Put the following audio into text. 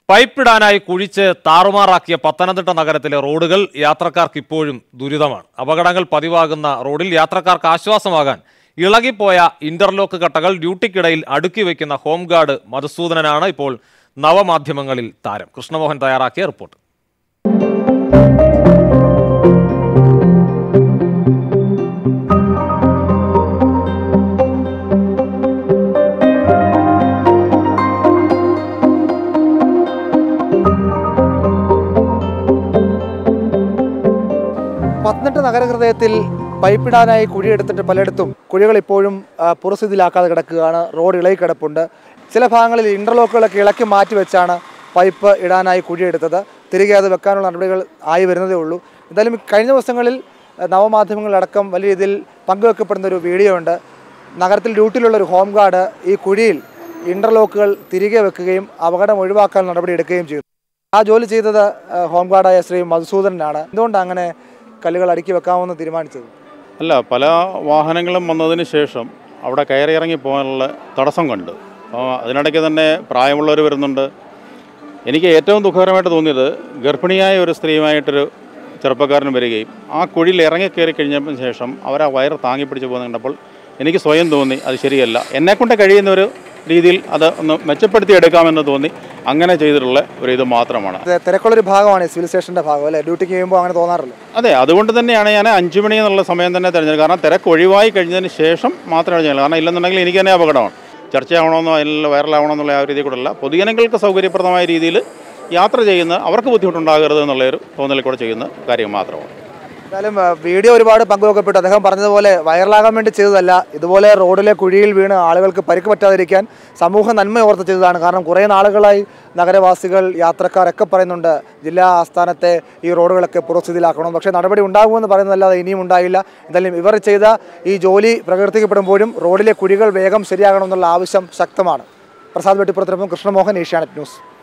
പൈപ്പിടാനായി കുഴിച്ച് താറുമാറാക്കിയ പത്തനംതിട്ട നഗരത്തിലെ റോഡുകൾ യാത്രക്കാർക്ക് ഇപ്പോഴും ദുരിതമാണ് അപകടങ്ങൾ പതിവാകുന്ന റോഡിൽ യാത്രക്കാർക്ക് ആശ്വാസമാകാൻ ഇളകിപ്പോയ ഇന്റർലോക്ക് കട്ടകൾ ഡ്യൂട്ടിക്കിടയിൽ അടുക്കി വയ്ക്കുന്ന ഹോംഗാർഡ് മധുസൂദനനാണ് ഇപ്പോൾ നവമാധ്യമങ്ങളിൽ താരം കൃഷ്ണമോഹൻ തയ്യാറാക്കിയ റിപ്പോർട്ട് പത്തനംതിട്ട നഗരഹൃദയത്തിൽ പൈപ്പിടാനായി കുഴിയെടുത്തിട്ട് പലയിടത്തും കുഴികൾ ഇപ്പോഴും ആ, പുറസ്ഥിതിയിലാക്കാതെ കിടക്കുകയാണ് റോഡ് ഇളകി കിടപ്പുണ്ട് ചില ഭാഗങ്ങളിൽ ഇന്റർലോക്കുകളൊക്കെ ഇളക്കി മാറ്റി വെച്ചാണ് പൈപ്പ് ഇടാനായി കുഴിയെടുത്തത് തിരികെ അത് വെക്കാനുള്ള നടപടികൾ ആയി വരുന്നതേ ഉള്ളൂ എന്തായാലും ഈ കഴിഞ്ഞ ദിവസങ്ങളിൽ ആ, നവമാധ്യമങ്ങളിലടക്കം വലിയ രീതിയിൽ പങ്കുവെക്കപ്പെടുന്ന ഒരു വീഡിയോ ഉണ്ട് നഗരത്തിൽ ഡ്യൂട്ടിയിലുള്ള ഒരു ഹോം ഗാർഡ് ഈ കുഴിയിൽ ഇന്റർലോക്കുകൾ തിരികെ വെക്കുകയും അപകടം ഒഴിവാക്കാൻ നടപടി എടുക്കുകയും ചെയ്തു ആ ജോലി ചെയ്തത് ആ, ഹോം ഗാർഡായ ശ്രീ മധുസൂദനനാണ് എന്തുകൊണ്ടാണ് അങ്ങനെ കല്ലുകൾ അടുക്കി വെക്കാമെന്ന് തീരുമാനിച്ചത് അല്ല പല വാഹനങ്ങളും വന്നതിന് ശേഷം അവിടെ കയറി ഇറങ്ങി പോകാനുള്ള തടസ്സം കണ്ടു അപ്പോൾ അതിനിടയ്ക്ക് തന്നെ പ്രായമുള്ളവർ വരുന്നുണ്ട് എനിക്ക് ഏറ്റവും ദുഃഖകരമായിട്ട് തോന്നിയത് ഗർഭിണിയായ ഒരു സ്ത്രീയുമായിട്ടൊരു ചെറുപ്പക്കാരൻ വരികയും ആ കുഴിയിൽ ഇറങ്ങി കയറി കഴിഞ്ഞതിന് ശേഷം അവർ ആ വയറ് താങ്ങി പിടിച്ച് പോകുന്നത് കണ്ടപ്പോൾ എനിക്ക് സ്വയം തോന്നി അത് ശരിയല്ല എന്നെക്കൊണ്ട് കഴിയുന്ന ഒരു രീതിയിൽ അത് ഒന്ന് മെച്ചപ്പെടുത്തി എടുക്കാമെന്ന് തോന്നി അങ്ങനെ ചെയ്തിട്ടുള്ള ഒരു ഇത് മാത്രമാണ് ഇത് തിരക്കുള്ളൊരു ഭാഗമാണ് ഈ സിവിൽ സ്റ്റേഷന്റെ ഭാഗം അല്ലേ ഡ്യൂട്ടിക്ക് ചെയ്യുമ്പോൾ അങ്ങനെ തോന്നാറില്ല അതെ അതുകൊണ്ട് തന്നെയാണ് ഞാൻ അഞ്ച് മണി എന്നുള്ള സമയം തന്നെ തിരഞ്ഞെടുത്തത് കാരണം തിരക്ക് ഒഴിവായി കഴിഞ്ഞതിന് ശേഷം മാത്രമേ ചെയ്യുള്ളൂ കാരണം ഇല്ലെന്നുണ്ടെങ്കിൽ എനിക്ക് തന്നെ അപകടമാണ് ചർച്ചയാവണമെന്നോ അല്ലെങ്കിൽ വൈറലാവണമെന്നുള്ള ആ ഒരു രീതിയിൽ കൂടെ അല്ല പൊതുജനങ്ങൾക്ക് സൗകര്യപ്രദമായ രീതിയിൽ യാത്ര ചെയ്യുന്ന അവർക്ക് ബുദ്ധിമുട്ടുണ്ടാകരുത് എന്നുള്ളൊരു തോന്നലിൽ കൂടെ ചെയ്യുന്ന കാര്യം മാത്രമാണ് എന്തായാലും ആ, വീഡിയോ ഒരുപാട് പങ്കുവെക്കപ്പെട്ടു അദ്ദേഹം പറഞ്ഞതുപോലെ വൈറലാകാൻ വേണ്ടി ചെയ്തതല്ല ഇതുപോലെ റോഡിലെ കുഴിയിൽ വീണ് ആളുകൾക്ക് പരിക്ക് പറ്റാതിരിക്കാൻ സമൂഹ നന്മ ഓർത്ത് ചെയ്തതാണ് കാരണം കുറേ നാളുകളായി നഗരവാസികൾ യാത്രക്കാരൊക്കെ പറയുന്നുണ്ട് ജില്ലാ ആസ്ഥാനത്തെ ഈ റോഡുകളൊക്കെ പുറസ്ഥിതിയിലാക്കണം പക്ഷേ നടപടി ഉണ്ടാകുമെന്ന് പറയുന്നതല്ലാതെ ഇനിയും ഉണ്ടായില്ല എന്തായാലും ഇവർ ചെയ്ത ഈ ജോലി പ്രകീർത്തിക്കപ്പെടുമ്പോഴും റോഡിലെ കുഴികൾ വേഗം ശരിയാകണമെന്നുള്ള ആവശ്യം ശക്തമാണ് പ്രസാദ് വെട്ടിപ്പുറത്തിനൊപ്പം കൃഷ്ണമോഹൻ ഏഷ്യാനെറ്റ് ന്യൂസ്